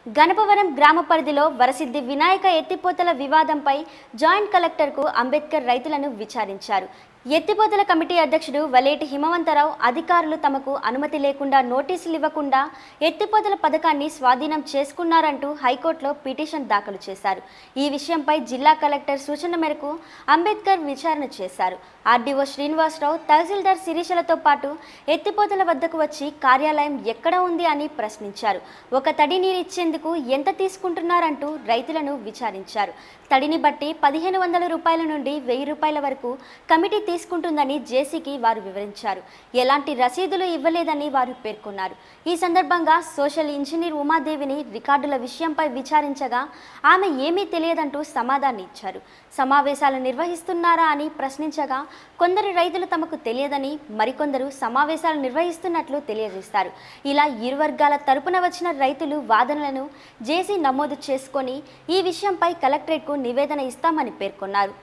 గణపవరం గ్రామ పరిధిలో వరసిద్ధి వినాయక ఎత్తిపోతల వివాదంపై జాయింట్ కలెక్టర్కు అంబేద్కర్ రైతులను విచారించారు ఎత్తిపోతల కమిటీ అధ్యక్షుడు వలేటి హిమవంతరావు అధికారులు తమకు అనుమతి లేకుండా నోటీసులు ఇవ్వకుండా ఎత్తిపోతల పథకాన్ని స్వాధీనం చేసుకున్నారంటూ హైకోర్టులో పిటిషన్ దాఖలు చేశారు ఈ విషయంపై జిల్లా కలెక్టర్ సూచన మేరకు అంబేద్కర్ విచారణ చేశారు ఆర్డీఓ శ్రీనివాసరావు తహసీల్దార్ శిరీషలతో పాటు ఎత్తిపోతల వద్దకు వచ్చి కార్యాలయం ఎక్కడ ఉంది అని ప్రశ్నించారు ఒక తడి నీరు ఇచ్చేందుకు ఎంత తీసుకుంటున్నారంటూ రైతులను విచారించారు తడిని బట్టి పదిహేను వందల రూపాయల నుండి వెయ్యి రూపాయల వరకు కమిటీ తీసుకుంటుందని జేసీకి వారు వివరించారు ఎలాంటి రసీదులు ఇవ్వలేదని వారు పేర్కొన్నారు ఈ సందర్భంగా సోషల్ ఇంజనీర్ ఉమాదేవిని రికార్డుల విషయంపై విచారించగా ఆమె ఏమీ తెలియదంటూ సమాధానం ఇచ్చారు సమావేశాలు నిర్వహిస్తున్నారా అని ప్రశ్నించగా కొందరు రైతులు తమకు తెలియదని మరికొందరు సమావేశాలు నిర్వహిస్తున్నట్లు తెలియజేస్తారు ఇలా ఇరు వర్గాల తరపున వచ్చిన రైతులు వాదనలను జేసీ నమోదు చేసుకొని ఈ విషయంపై కలెక్టరేట్కు నివేదన ఇస్తామని పేర్కొన్నారు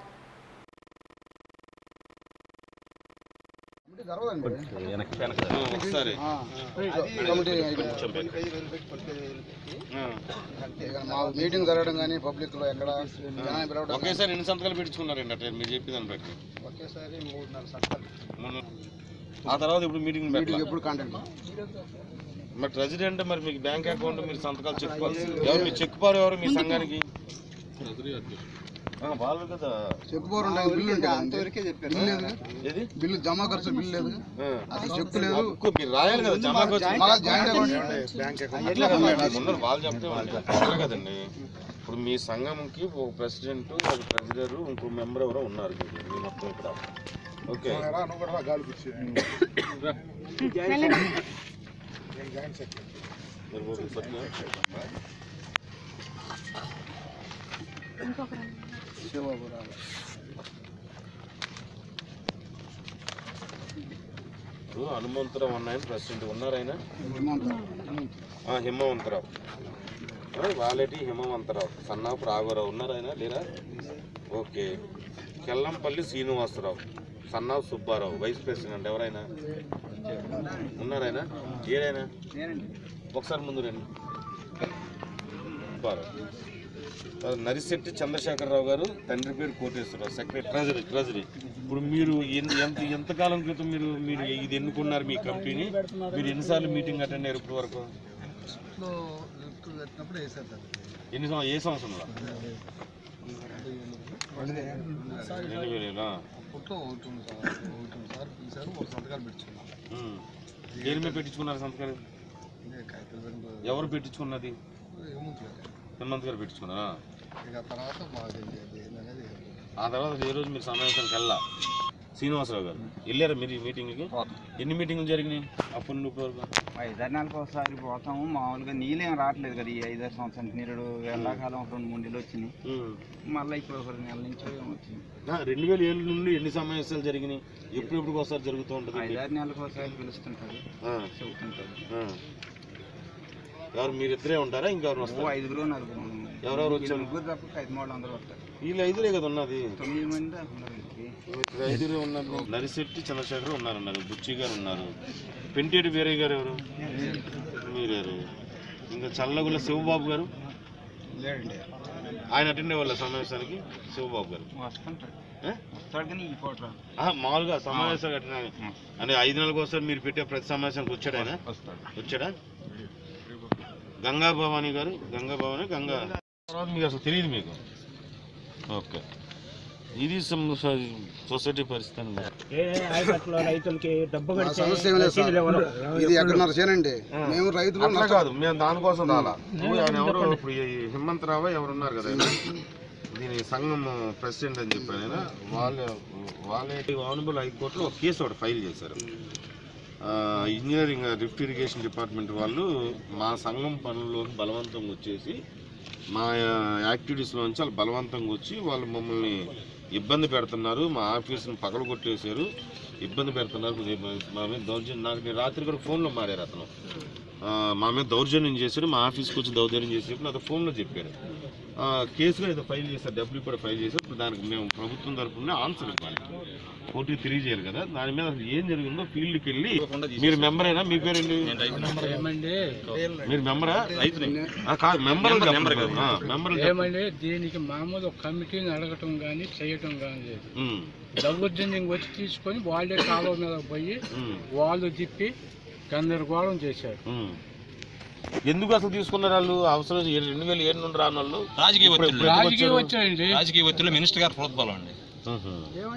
ఒకసారి కమిటీ అంతే కానీ మా మీటింగ్ జరగడం కానీ పబ్లిక్ లో ఎక్కడ జనాన్ని పిలవడం ఒకేసారి ఎన్ని సంతకాలు పెట్టించుకున్నారండి అట్లా మీరు చెప్పి దాన్ని బట్టి ఒకేసారి మూడున్నర సంవత్సరాలు మొన్న ఆ తర్వాత ఇప్పుడు మీటింగ్ మీటింగ్ పెట్టాలి ఎప్పుడు కాంటాక్ట్ మరి ప్రెసిడెంట్ మరి మీకు బ్యాంక్ అకౌంట్ మీరు సంతకాలు చెక్ ఎవరు మీ చెక్ పారు ఎవరు మీ సంఘానికి ఆ, వాళ్ళు కదా చెక్ బోర్ ఉంటాయి బిల్లు ఉంటుంది అంతవరకే చెప్పారు బిల్లు లేదు ఏది బిల్లు జమా ఖర్చు బిల్లు లేదు ఆ. అది చెక్ లేదు హక్కు మీరు రాయాలి కదా జమా ఖర్చు మా జాయింట్ అకౌంట్ అట్లా కాదు, మీరు ముందర వాళ్ళు చెప్తే వాళ్ళు అట్లా కదండి ఇప్పుడు మీ సంఘంకి ఒక ప్రెసిడెంట్ ఒక ట్రెజరర్ ఇంకో మెంబర్ ఎవరో ఉన్నారు మీకు మీ మొత్తం ఇక్కడ ఓకే మీరు ఒక సభ్యులు. ఇప్పుడు హనుమంతరావు అన్నాయని ప్రెసిడెంట్ ఉన్నారైనా ఆ, హిమవంతరావు ఆ, వాలెటి హిమవంతరావు సన్నాపు రాఘవరావు ఉన్నారైనా లేరా okay Kellampalli Srinivasarao Sannapu Subbarao vice president ఎవరైనా ఉన్నారైనా ఏదైనా ఒకసారి ముందు రండి సుబ్బారావు ఆ, నరిశెట్టి చంద్రశేఖరరావు గారు తండ్రి పేరు కోటేశ్వరరావు సెక్రటరీ ట్రెజరీ ట్రెజరీ ఇప్పుడు మీరు ఎన్- ఎంత ఎంతకాలం క్రితం మీరు మీరు ఇది ఎన్నుకున్నారు మీ కంపెనీని మీరు ఎన్నిసార్లు మీటింగ్ అటెండ్ అయ్యారు ఇప్పటి వరకు పెట్టినప్పుడు వేసారు సార్ ఎన్ని సంవ- ఏ సంవత్సరంలో రెండు వేల ఏడా? అప్పట్లో ఒకటి ఉంది సార్ ఒకటి ఉంది సార్ పిలిచారు ఒక సంతకాలు పెట్టుకున్నాం ఉమ్. దేని మీద పెట్టించుకున్నారు సంతకాలు ఇదే కాగితాలు ఎవరు పెట్టించుకున్నది ఏముంది హనుమంత్ గారు పెట్టించుకున్నారా ఇక తర్వాత మాకు తెలియదు ఏందనేది ఆ తర్వాత ఏ రోజు మీరు సమావేశానికి వెళ్ళా శ్రీనివాసరావు గారు వెళ్ళారా మీరు ఈ మీటింగ్కి ఎన్ని మీటింగ్లు జరిగినాయి అప్పటి నుండి ఇప్పటి వరకు ఐదారు నెలలకు ఒకసారి పోతాము మామూలుగా నీళ్ళేం రావట్లేదు కదా ఈ ఐదారు సంవత్సరానికి నీరుడు ఎండాకాలం ఒక రెండు మూడు నెలలు వచ్చినాయి ఉమ్. మళ్ళీ ఇప్పుడు ఒక రెండు నెలల నుంచి ఏమో వచ్చింది ఆ, రెండు వేల ఏళ్ళ నుండి ఎన్ని సమావేశాలు జరిగినాయి ఎప్పుడెప్పుడు ఒకసారి జరుగుతూ ఉంటుంది ఇది? ఐదారు నెలలకు ఒకసారి పిలుస్తుంటారు ఆ, చెబుతుంటారు ఆ. ఎవరు మీరిద్దరే ఉంటారా ఇంకెవరు ఓ వస్తారు ఐదుగురు నలుగురు ఉన్నాం. ఎవరెవరు వీళ్ళు వచ్చారు ముగ్గురు తప్ప ఐదు మూడు అందరూ వస్తారు వీళ్ళు ఐదులే కదా ఉన్నది తొమ్మిది మంది దాకా ఉన్నారు వీళ్ళకి. ఐదుగురే ఉన్నారు నరిశెట్టి చంద్రశేఖర్ ఉన్నారన్నారు బుచ్చి గారు ఉన్నారు పెంటేటి వీరయ్య గారు ఎవరు మీరేరు ఇంకా చల్లగుల శివబాబు గారు లేడండి ఆయన అటెండ్ అయ్యే వాళ్ళ సమావేశానికి శివబాబు గారు వస్తుంటాడు ఏ? వస్తాడు కానీ ఈ పూట రాడు. ఆహా, మామూలుగా సమావేశాలు అటెండ్ అయ్యి- అంటే ఐదు నెలలకు ఒకసారి మీరు పెట్టే ప్రతి సమావేశానికి వచ్చాడు ఆయన వస్తాడు వచ్చాడా గంగా భవానీ గారు గంగా భవానీ గంగా తర్వాత మీకు అసలు తెలియదు మీకు ఓకే ఇది సమ్- సొసైటీ పరిస్థితి అన్నమాట. మా సమస్య ఏం లేదు సార్ ఇది ఎక్కడున్నారు చేనండి మేము రైతులు అట్లా కాదు మేము దానికోసం రాలా ఇప్పుడు ఆయన ఎవరు ఇప్పుడు ఈ హిమంతరావు ఎవరు ఉన్నారు కదా ఆయన. దీని సంఘం ప్రెసిడెంట్ అని చెప్పాను ఆయన వాళ్ళు వాళ్ళే ఆనబుల్ హైకోర్టులో ఒక కేసు ఒకటి ఫైల్ చేశారు ఆ, ఇంజనీరింగ్ రిఫ్ట్ ఇరిగేషన్ డిపార్ట్మెంట్ వాళ్ళు మా సంఘం పనుల్లో బలవంతంగా వచ్చేసి మా యాక్టివిటీస్లో నుంచి వాళ్ళు బలవంతంగా వచ్చి వాళ్ళు మమ్మల్ని ఇబ్బంది పెడుతున్నారు మా ఆఫీస్ని పగలు కొట్టేశారు ఇబ్బంది పెడుతున్నారు కొద్దిగా మా మీద దౌర్జన్యం నాకు నేను రాత్రి కూడా ఫోన్లో మారారు అతను ఆ, మా మీద దౌర్జన్యం చేశాడు మా ఆఫీస్కి వచ్చి దౌర్జన్యం చేసి నాతో ఫోన్లో చెప్పారు ఆ, కేసులో ఏదో ఫైల్ చేశారు డబ్బులు కూడా ఫైల్ చేశారు ఇప్పుడు దానికి మేము ప్రభుత్వం తరఫున ఆన్సర్ ఇవ్వాలి కోర్టుకి తెలియజేయాలి కదా దాని మీద అసలు ఏం జరిగిందో ఫీల్డ్కి వెళ్ళి మీరు మెంబరేనా మీ పేరేంటి మీరు మెంబరా ఆ, కాదు మెంబర్ మెంబర్ ఏమంటే దీనికి మామూలు ఒక కమిటీని అడగటం కానీ చేయటం కానీ లేదు దౌర్జన్యం వచ్చి తీసుకొని వాళ్ళే కాలువ మీద పోయి వాళ్ళు తిప్పి గందరగోళం చేశారు ఎందుకు అసలు తీసుకున్నారు వాళ్ళు అవసరం ఏ- రెండు వేల ఏడు నుండి రాని వాళ్ళు రాజకీయ ఇప్పుడు- ఒత్తిళ్ళు ఇప్పుడు ఎందుకు రాజకీయం వచ్చారు? వచ్చాయండి రాజకీయ ఒత్తిళ్ళు మినిస్టర్ గారు ప్రోత్బలం అండి ఉహు.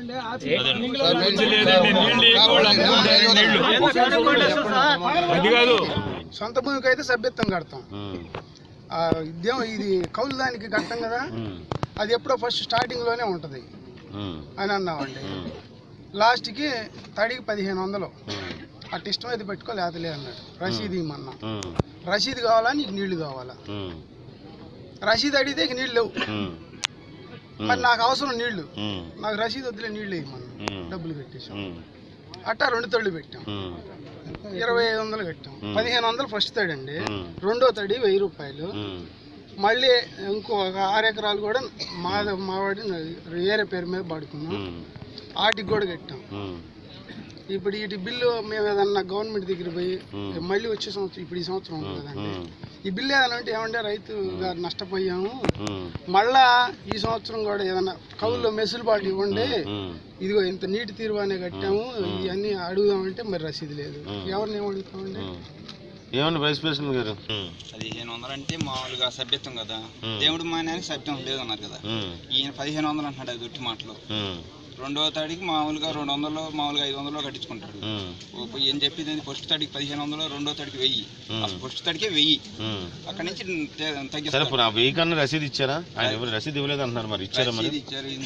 అది కాదు సొంత భూమికి అయితే సభ్యత్వం కడతాం ఉమ్. ఆ, ఇదేమో ఇది కౌలు దానికి కడతాం కదా ఉమ్. అది ఎప్పుడో ఫస్ట్ స్టార్టింగ్ లోనే ఉంటది ఉమ్. అని అన్నామండి ఉమ్. లాస్ట్కి తడికి పదిహేను వందలు ఉమ్. అట్ట ఇష్టం అయితే పెట్టుకో లేతలే అన్నాడు రసీదు ఇమ్మన్నా ఉమ్. రసీదు కావాలా నీకు నీళ్లు కావాలా ఉమ్. రసీదు అడిగితే ఇక నీళ్ళు లేవు ఉమ్. మరి నాకు అవసరం నీళ్లు ఉమ్. నాకు రసీదు వద్దులే నీళ్లు ఇమ్మన్నా ఉమ్. డబ్బులు కట్టేసాం ఉమ్. అట్టా రెండు తళ్ళు పెట్టాం ఉమ్. ఇరవై ఐదు వందలు కట్టాం ఉమ్. పదిహేను వందలు ఫస్ట్ తడి అండి ఉమ్. రెండో తడి వెయ్యి రూపాయలు ఉమ్. మళ్ళీ ఇంకో ఒక ఆరు ఎకరాలు కూడా మా మావాడి వేరే పేరు మీద పడుకున్నాం ఉమ్. వాటికి కూడా కట్టాం ఉమ్. ఇప్పుడు వీటి బిల్లు మేము ఏదన్నా గవర్నమెంట్ దగ్గర పోయి ఉమ్. మళ్ళీ వచ్చే సంవత్సరం ఇప్పుడు ఈ సంవత్సరం ఉంది కదండి ఉమ్. ఈ బిల్లు ఏదైనా అంటే ఏమంటే రైతు గారు నష్టపోయాము ఉమ్. మళ్ళా ఈ సంవత్సరం కూడా ఏదైనా కవుల్లో మెసులుబాటు ఇవ్వండి ఉమ్. ఇదిగో ఇంత నీటి తీరువానే కట్టాము ఇవన్నీ అడుగుదామంటే మరి రసీదు లేదు ఉమ్. ఎవరిని ఏం అడుగుతామండి ఉమ్. ఏమన్నా వైస్ ప్రెసిడెంట్ గారు ఉమ్. పదిహేను వందలు అంటే మామూలుగా సభ్యత్వం కదా ఉమ్. దేవుడు మాన్యానికి సభ్యత్వం లేదన్నారు కదా ఉమ్. ఈయన పదిహేను వందలు అంటున్నాడు అది దుట్టి మాటలు ఉమ్. రెండో తాడికి మామూలుగా రెండు వందలు మామూలుగా ఐదు వందలు కట్టించుకుంటాడు ఉమ్. ఓ పోయి ఏం చెప్పింది ఫస్ట్ తడికి పదిహేను వందలు రెండో తడికి వెయ్యి ఉమ్. అసలు ఫస్ట్ తడికే వెయ్యి ఉమ్. అక్కడి నుంచి తే- సరే తగ్గిస్తారు ఇప్పుడు ఆ వెయ్యి కన్నా రసీదు ఇచ్చారా ఆయన ఎవరు రసీదు ఇవ్వలేదు అంటున్నారు మరి ఇచ్చారా మరి రసీదు ఇచ్చారు ఇంత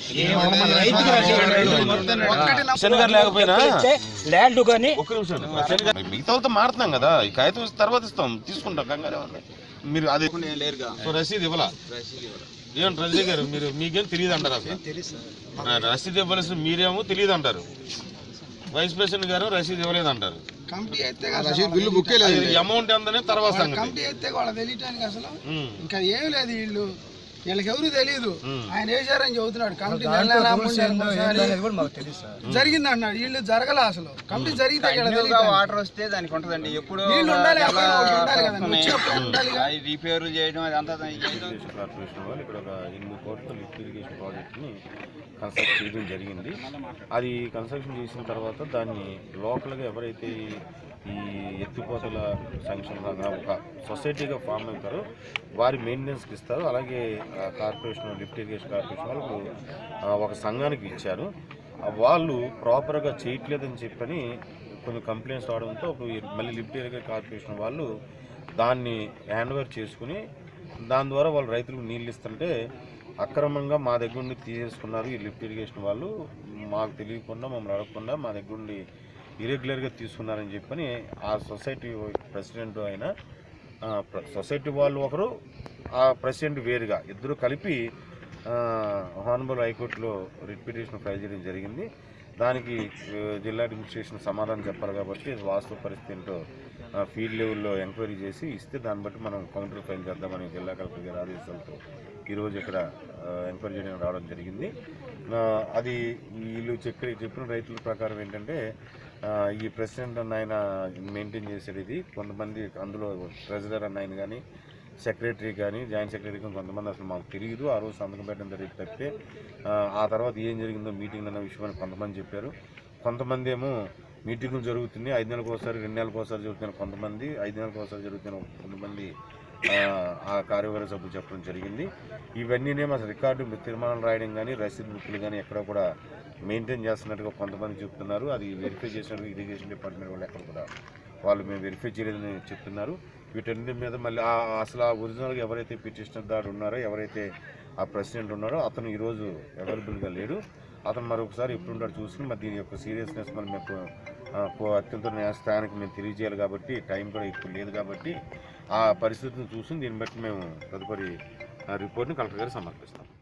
ఒక్కటి నా- శని గారు లేకపోయినా ల్యాండ్ కానీ ఒక్క నిమిషం శని గారు మిగతా వాళ్ళతో మారుతున్నాం కదా ఈ కాగితం ఇస్తే తర్వాత ఇస్తాం తీసుకుంటాం కంగారు ఏమన్నా. మీరు అది ఏం లేరుగా సో రసీదు ఇవ్వాలా రసీదు ఇవ్వరు. ఏమంటారు రజనీ గారు మీరు మీకేం తెలియదు అంటారు అసలు ఆ, రసీదు ఇవ్వాల్సిన మీరేమో తెలియదు అంటారు వైస్ ప్రెసిడెంట్ గారు రసీదు ఇవ్వలేదు అంటారు కమిటీ అయితే రసీదు బిల్లు బుక్ అమౌంట్ ఎంతనే తర్వాత సంగతి కమిటీ అయితే వాళ్ళ తెలియటానికి అసలు ఉమ్, ఇంకా ఏం లేదు వీళ్ళు వీళ్ళకి ఎవరు తెలియదు ఉమ్. ఆయన వేశారని చెబుతున్నాడు కమిటీ నెల నెల మూడు నెలలు ఒకసారి జరిగింది అన్నాడు వీళ్ళు జరగల అసలు కమిటీ జరిగితే ఇక్కడ కంటిన్యూగా తెలియదు. వాటర్ వస్తే దానికి ఉంటదండి ఎప్పుడు నీళ్ళు ఉండాలి, అక్కడ ఒకటి ఉండాలి కదా, వచ్చేప్పుడు ఉండాలి కదా. రిపేర్ చేయడం అదంతా ఏదో ఇరిగేషన్ కార్పొరేషన్ వాళ్ళు ఇక్కడ ఒక ఎనిమిది కోట్ల లిఫ్ట్ ఇరిగేషన్ ప్రాజెక్ట్ని కన్స్ట్రక్ట్ చేయడం జరిగింది అది కన్స్ట్రక్షన్ చేసిన తర్వాత దాన్ని లోకల్గా ఎవరైతే ఈ- ఈ ఎత్తిపోతల సంక్షేమ రంగం ఒక సొసైటీగా ఫామ్ అవుతారో వారి మెయింటెనెన్స్కి ఇస్తారు అలాగే ఆ, కార్పొరేషన్ లిఫ్ట్ ఇరిగేషన్ కార్పొరేషన్ వాళ్ళకు ఆ, ఒక సంఘానికి ఇచ్చారు ఆ, వాళ్ళు ప్రాపర్గా చేయట్లేదని చెప్పని కొన్ని కంప్లైంట్స్ రావడంతో ఒక మళ్ళీ లిఫ్ట్ ఇరిగేషన్ కార్పొరేషన్ వాళ్ళు దాన్ని హ్యాండ్ ఓవర్ చేసుకుని దాని ద్వారా వాళ్ళు రైతులకు నీళ్ళు ఇస్తుంటే అక్రమంగా మా దగ్గర నుండి తీసేసుకున్నారు ఈ లిఫ్ట్ ఇరిగేషన్ వాళ్ళు మాకు తెలియకుండా మమ్మల్ని అడగకుండా మా దగ్గర నుండి ఇరెగ్యులర్గా తీసుకున్నారని చెప్పని ఆ సొసైటీ ప్రెసిడెంట్ అయిన ఆ, ప్ర- సొసైటీ వాళ్ళు ఒకరు ఆ ప్రెసిడెంట్ వేరుగా ఇద్దరు కలిపి హానబుల్ హైకోర్టులో రిట్ పిటిషన్ ఫైల్ చేయడం జరిగింది దానికి ఆ, జిల్లా అడ్మినిస్ట్రేషన్ సమాధానం చెప్పాలి కాబట్టి ఇది వాస్తవ పరిస్థితి ఏంటో ఆ, ఫీల్డ్ లెవెల్లో ఎంక్వైరీ చేసి ఇస్తే దాన్ని బట్టి మనం కౌంటర్ ఫైల్ చేద్దామని జిల్లా కలెక్టర్ గారి ఆదేశాలతో ఈరోజు ఇక్కడ ఆ, ఎంక్వైరీ చేయడానికి రావడం జరిగింది ఆ, అది వీళ్ళు చెప్పి చెప్పిన రైతుల ప్రకారం ఏంటంటే ఆ, ఈ ప్రెసిడెంట్ అన్న ఆయన మెయింటైన్ చేసేది ఇది కొంతమంది అందులో ట్రెజరర్ అన్న ఆయన కానీ సెక్రటరీ కానీ జాయింట్ సెక్రటరీ కానీ కొంతమంది అసలు మాకు తెలియదు ఆ రోజు సంతకం పెట్టడం జరిగింది తప్పితే ఆ, ఆ తర్వాత ఏం జరిగిందో మీటింగ్ అన్న విషయం అని కొంతమంది చెప్పారు కొంతమంది ఏమో మీటింగులు జరుగుతున్నాయి ఐదు నెలలకు ఒకసారి రెండు నెలలకు ఒకసారి జరుగుతున్నాయి కొంతమంది ఐదు నెలలకు ఒకసారి జరుగుతున్నాయి కొంతమంది ఆ, ఆ కార్యవర్గ సభ్యులు చెప్పడం జరిగింది ఇవన్నీనేమో అసలు రికార్డు తీర్మానాలు రాయడం కానీ రసీదు బుక్లు కానీ ఎక్కడ కూడా మెయింటైన్ చేస్తున్నట్టుగా కొంతమంది చెప్తున్నారు అది వెరిఫై చేసినట్టు ఇరిగేషన్ డిపార్ట్మెంట్ వాళ్ళు ఎక్కడ కూడా వాళ్ళు మేము వెరిఫై చేయలేదని చెప్తున్నారు వీటన్నిటి మీద మళ్ళీ ఆ అసలు ఆ ఒరిజినల్గా ఎవరైతే పిటిషనర్ దాడు ఉన్నారో ఎవరైతే ఆ ప్రెసిడెంట్ ఉన్నారో అతను ఈరోజు అవైలబుల్గా లేడు అతను మరొకసారి ఎప్పుడుంటాడు చూసుకుని మరి దీని యొక్క సీరియస్నెస్ మరి మేము ఆ, కో- అత్యంత న్యాయస్థానానికి మేము తెలియజేయాలి కాబట్టి టైం కూడా ఎక్కువ లేదు కాబట్టి ఆ పరిస్థితిని చూసి దీన్ని బట్టి మేము తదుపరి రిపోర్ట్ని కలెక్టర్ గారు సమర్పిస్తాం